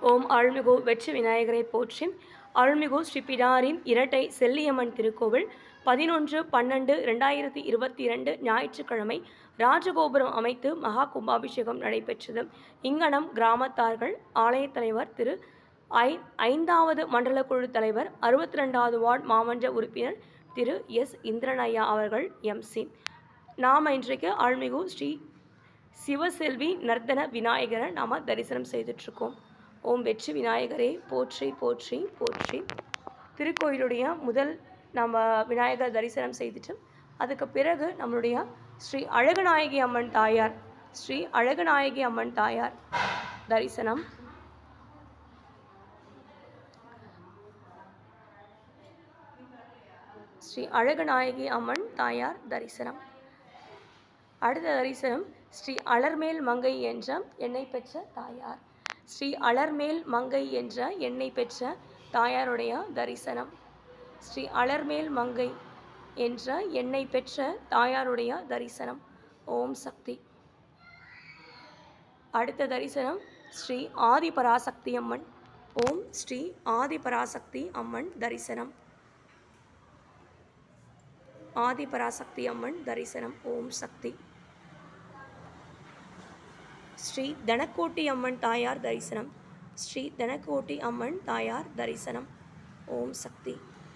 ஓம் அருள்மிகு வெற்றி விநாயகரை போற்றி அருள்மிகு ஸ்ரீ பிடாரின் இரட்டை செல்லியம்மன் திருக்கோவில் பதினொன்று பன்னெண்டு ரெண்டாயிரத்தி இருபத்தி இரண்டு ஞாயிற்றுக்கிழமை ராஜகோபுரம் அமைத்து மகா கும்பாபிஷேகம் நடைபெற்றது இங்கனம் கிராமத்தார்கள் ஆலயத் தலைவர் திரு ஐ ஐந்தாவது மண்டல குழு தலைவர் அறுபத்தி ரெண்டாவது வார்டு மாமன்ற உறுப்பினர் திரு எஸ் இந்திரனையா அவர்கள் எம்சி நாம் இன்றைக்கு அருள்மிகு ஸ்ரீ சிவசெல்வி நர்த்தன விநாயகரை நாம் தரிசனம் செய்துட்ருக்கோம் ஓம் வெற்றி விநாயகரே போற்றி போற்றி போற்றி திருக்கோயிலுடைய முதல் நம்ம விநாயகர் தரிசனம் செய்துட்டு அதுக்கு பிறகு நம்மளுடைய ஸ்ரீ அழகுநாயகி அம்மன் தாயார் ஸ்ரீ அழகுநாயகி அம்மன் தாயார் தரிசனம் ஸ்ரீ அழகுநாயகி அம்மன் தாயார் தரிசனம் அடுத்த தரிசனம் ஸ்ரீ அலர்மேல் மங்கை என்ற எண்ணெய் பெற்ற தாயார் ஸ்ரீ அலர்மேல் மங்கை என்ற எண்ணெய் பெற்ற தாயாருடைய தரிசனம் ஸ்ரீ அலர்மேல் மங்கை என்ற எண்ணெய் பெற்ற தாயாருடைய தரிசனம் ஓம் சக்தி அடுத்த தரிசனம் ஸ்ரீ ஆதிபராசக்தி அம்மன் ஓம் ஸ்ரீ ஆதிபராசக்தி அம்மன் தரிசனம் ஆதிபராசக்தி அம்மன் தரிசனம் ஓம் சக்தி ஸ்ரீ தனக்கோட்டி அம்மன் தாயார் தரிசனம் ஸ்ரீ தனக்கோட்டி அம்மன் தாயார் தரிசனம் ஓம் சக்தி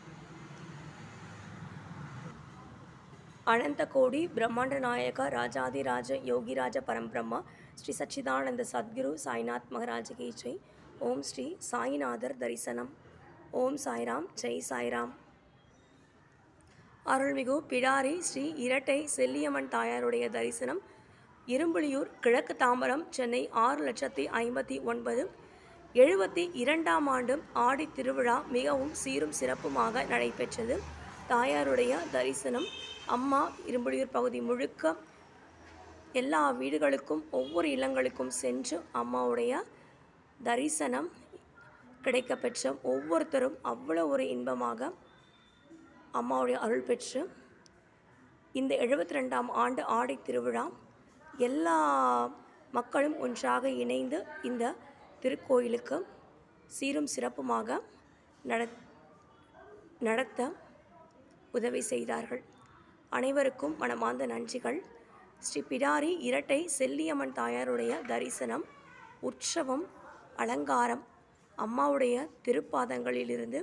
அனந்த கோடி பிரம்மாண்ட நாயக ராஜாதிராஜ யோகிராஜ பரம்பிரம்மா ஸ்ரீ சச்சிதானந்த சத்குரு சாய்நாத் மகராஜ கி ஜெய் ஓம் ஸ்ரீ சாய்நாதர் தரிசனம் ஓம் சாய்ராம் ஜெய் சாய்ராம் அருள்மிகு பிடாரி ஸ்ரீ இரட்டை செல்லியம்மன் தாயாருடைய தரிசனம் இரும்புலியூர் கிழக்கு தாம்பரம் சென்னை ஆறு லட்சத்தி ஐம்பத்தி ஒன்பது எழுபத்தி இரண்டாம் ஆண்டு ஆடி திருவிழா மிகவும் சீரும் சிறப்புமாக நடைபெற்றது தாயாருடைய தரிசனம் அம்மா இரும்புலியூர் பகுதி முழுக்க எல்லா வீடுகளுக்கும் ஒவ்வொரு இல்லங்களுக்கும் சென்று அம்மாவுடைய தரிசனம் கிடைக்கப்பெற்ற ஒவ்வொருத்தரும் அவ்வளோ ஒரு இன்பமாக அம்மாவுடைய அருள் பெற்று இந்த எழுபத்தி ரெண்டாம் ஆண்டு ஆடை திருவிழா எல்லா மக்களும் ஒன்றாக இணைந்து இந்த திருக்கோயிலுக்கு சீரும் சிறப்புமாக நட நடத்த உதவி செய்தார்கள் அனைவருக்கும் மனமார்ந்த நன்றிகள் ஸ்ரீ பிடாரி இரட்டை செல்லியம்மன் தாயாருடைய தரிசனம் உற்சவம் அலங்காரம் அம்மாவுடைய திருப்பாதங்களிலிருந்து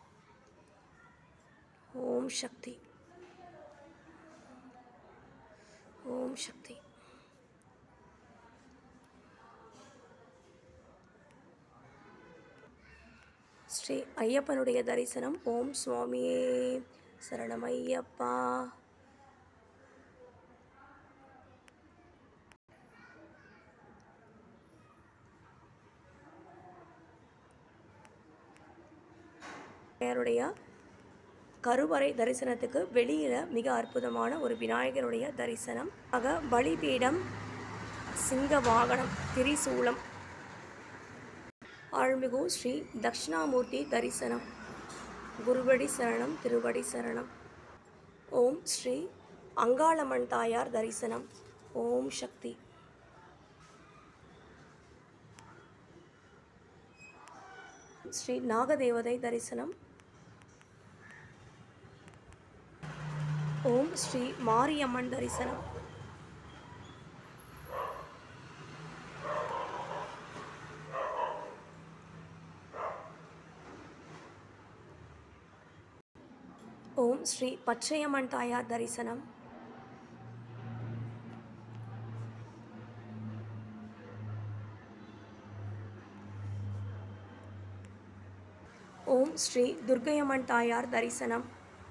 ஓம் சக்தி ஓம் சக்தி ஸ்ரீ ஐயப்பனுடைய தரிசனம் ஓம் சுவாமியே சரணம் ஐயப்பா தாயாருடைய கருவறை தரிசனத்துக்கு வெளியில் மிக அற்புதமான ஒரு விநாயகருடைய தரிசனம் ஆக பலிபீடம் சிங்க வாகனம் திரிசூலம் ஆழ்மிகு ஸ்ரீ தக்ஷணாமூர்த்தி தரிசனம் குருவடி சரணம் திருவடி சரணம் ஓம் ஸ்ரீ அங்காளம்மன் தாயார் தரிசனம் ஓம் சக்தி ஸ்ரீ நாகதேவதை தரிசனம் ஓம் ஸ்ரீ மாரியம்மன் தரிசனம் ஓம் ஸ்ரீ பச்சையம்மன் தாயார் தரிசனம் ஓம் ஸ்ரீ துர்க்கையம்மன் தாயார் தரிசனம்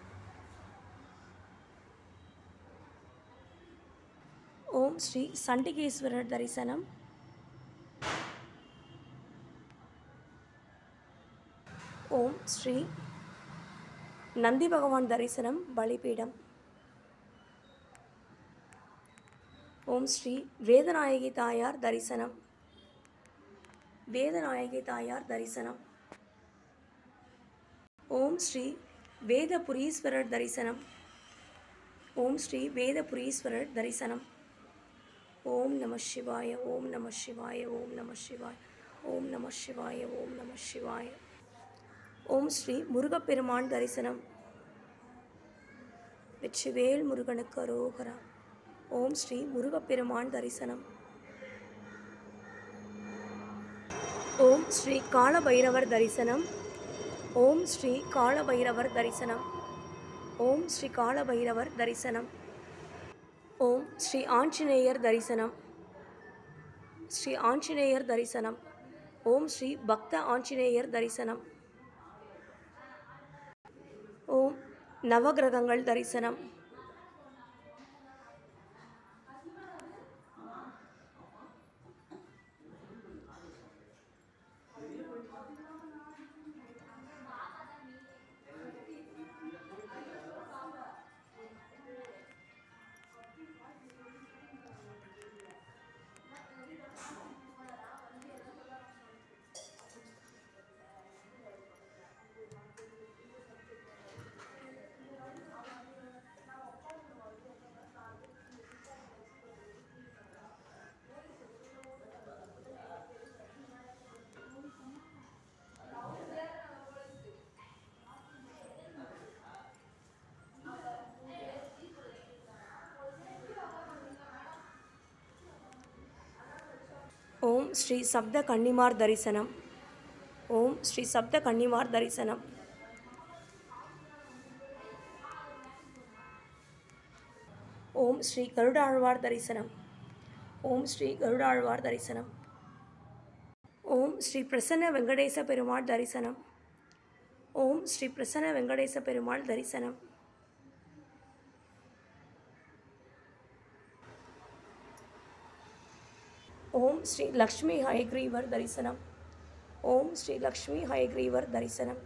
ஓம் ஸ்ரீ சண்டிகேஸ்வரர் தரிசனம் ஓம் ஸ்ரீ நந்தி பகவான் தரிசனம் பலிபீடம் ஓம் ஸ்ரீ வேதநாயகி தாயார் தரிசனம் வேதநாயகி தாயார் தரிசனம் ஓம் ஸ்ரீ வேதபுரீஸ்வரர் தரிசனம் ஓம் ஸ்ரீ வேதபுரீஸ்வரர் தரிசனம் ஓம் நம சிவாய ஓம் நம சிவாய ஓம் நம சிவாய ஓம் நம சிவாய ஓம் நம சிவாய ஓம் ஸ்ரீ முருகப்பெருமான் தரிசனம் வெற்றிவேல் முருகனுக்கு அரோகரா ஓம் ஸ்ரீ முருகப்பெருமான் தரிசனம் ஓம் ஸ்ரீ காலபைரவர் தரிசனம் ஓம் ஸ்ரீ காலபைரவர் தரிசனம் ஓம் ஸ்ரீ காலபைரவர் தரிசனம் ஓம் ஸ்ரீ ஆஞ்சநேயர் தரிசனம் ஸ்ரீ ஆஞ்சநேயர் தரிசனம் ஓம் ஸ்ரீ பக்த ஆஞ்சநேயர் தரிசனம் ஓம் நவகிரகங்கள் தரிசனம் ஓம் ஸ்ரீ சப்த கன்னிமார் தரிசனம் ஓம் ஸ்ரீ சப்த கன்னிமார் தரிசனம் ஓம் ஸ்ரீ கருடாழ்வார் தரிசனம் ஓம் ஸ்ரீ கருடாழ்வார் தரிசனம் ஓம் ஸ்ரீ பிரசன்ன வெங்கடேச பெருமாள் தரிசனம் ஓம் ஸ்ரீ பிரசன்ன வெங்கடேச பெருமாள் தரிசனம் ஓம் ஸ்ரீ லக்ஷ்மி ஹயக்ரீவர் தரிசனம் ஓம் ஸ்ரீ லக்ஷ்மி ஹயக்ரீவர் தரிசனம்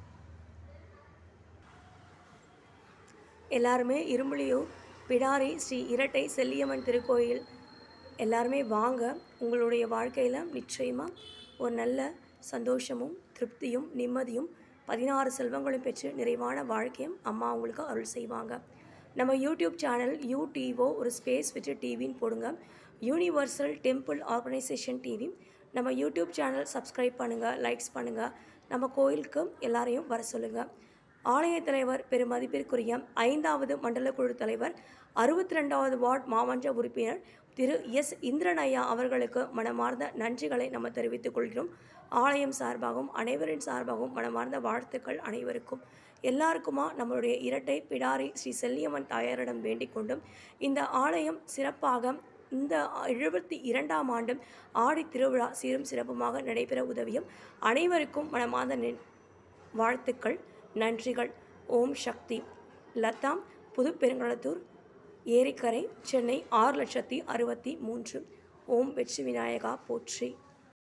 எல்லாருமே இரும்புலியூர் பிடாரி ஸ்ரீ இரட்டை செல்லியம்மன் திருக்கோயில் எல்லாருமே வாங்க உங்களுடைய வாழ்க்கையில் நிச்சயமாக ஒரு நல்ல சந்தோஷமும் திருப்தியும் நிம்மதியும் பதினாறு செல்வங்களும் பெற்று நிறைவான வாழ்க்கையும் அம்மா உங்களுக்கு அருள் செய்வாங்க நம்ம யூடியூப் சேனல் யூடிஓ ஒரு ஸ்பேஸ் விட்டு டிவின்னு போடுங்க யூனிவர்சல் டெம்பிள் ஆர்கனைசேஷன் டிவி நம்ம யூடியூப் சேனல் சப்ஸ்கிரைப் பண்ணுங்கள் லைக்ஸ் பண்ணுங்கள் நம்ம கோயிலுக்கு எல்லாரையும் வர சொல்லுங்கள் ஆலய தலைவர் பெருமதிப்பிற்குரிய ஐந்தாவது மண்டல குழு தலைவர் அறுபத்தி ரெண்டாவது வார்டு மாமன்ற உறுப்பினர் திரு எஸ் இந்திரன் ஐயா அவர்களுக்கு மனமார்ந்த நன்றிகளை நம்ம தெரிவித்துக் கொள்கிறோம் ஆலயம் சார்பாகவும் அனைவரின் சார்பாகவும் மனமார்ந்த வாழ்த்துக்கள் அனைவருக்கும் எல்லாருக்குமா நம்மளுடைய இரட்டை பிடாரி ஸ்ரீ செல்லியம்மன் தாயாரிடம் வேண்டிக் கொண்டும் இந்த ஆலயம் சிறப்பாக இந்த எழுபத்தி இரண்டாம் ஆண்டு ஆடி திருவிழா சீரும் சிறப்புமாக நடைபெற உதவியும் அனைவருக்கும் மனமார்ந்த நெ- வாழ்த்துக்கள் நன்றிகள் ஓம் சக்தி லதா புதுப்பெருங்கலத்தூர் ஏரிக்கரை சென்னை ஆறு லட்சத்தி அறுபத்தி மூன்று ஓம் வெற்றி விநாயகா போற்றி